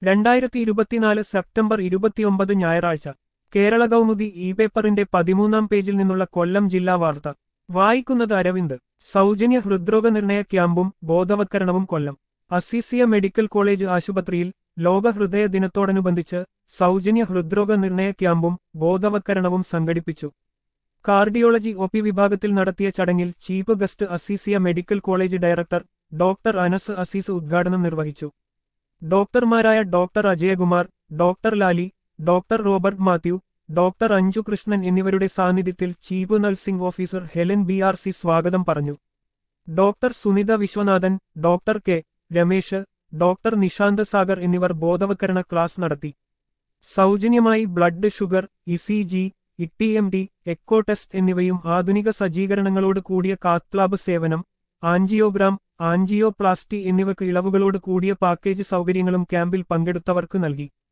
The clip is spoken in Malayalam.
രണ്ടായിരത്തി ഇരുപത്തിനാല് സെപ്റ്റംബർ ഇരുപത്തിയൊമ്പത് ഞായറാഴ്ച കേരള കൗമുദി ഇ പേപ്പറിന്റെ പതിമൂന്നാം പേജിൽ നിന്നുള്ള കൊല്ലം ജില്ലാ വാർത്ത വായിക്കുന്നത് അരവിന്ദ് സൗജന്യ ഹൃദ്രോഗ നിർണയ ക്യാമ്പും ബോധവത്കരണവും കൊല്ലം അസീസിയ മെഡിക്കൽ കോളേജ് ആശുപത്രിയിൽ ലോക ഹൃദയ ദിനത്തോടനുബന്ധിച്ച് സൗജന്യ ഹൃദ്രോഗ നിർണയ ക്യാമ്പും ബോധവത്കരണവും സംഘടിപ്പിച്ചു കാർഡിയോളജി ഒ പി വിഭാഗത്തിൽ നടത്തിയ ചടങ്ങിൽ chief guest Azeezia medical college director doctor Anas Azeez ഉദ്ഘാടനം നിർവഹിച്ചു ഡോക്ടർമാരായ doctor Ajayakumar doctor Lali doctor Robert Mathew doctor Anju Krishnan എന്നിവരുടെ സാന്നിധ്യത്തിൽ chief nursing officer Helen B R C സ്വാഗതം പറഞ്ഞു doctor Sunitha Viswanathan doctor K Ramesh doctor Nishanth Sagar എന്നിവർ ബോധവത്കരണ ക്ലാസ് നടത്തി സൗജന്യമായി blood sugar ECG E M D echo test എന്നിവയും ആധുനിക സജ്ജീകരണങ്ങളോട് കൂടിയ കാത്ലാബ് സേവനം ആൻജിയോഗ്രാം ആൻജിയോപ്ലാസ്റ്റി എന്നിവയ്ക്ക് ഇളവുകളോട് കൂടിയ പാക്കേജ് സൗകര്യങ്ങളും ക്യാമ്പിൽ പങ്കെടുത്തവർക്ക് നൽകി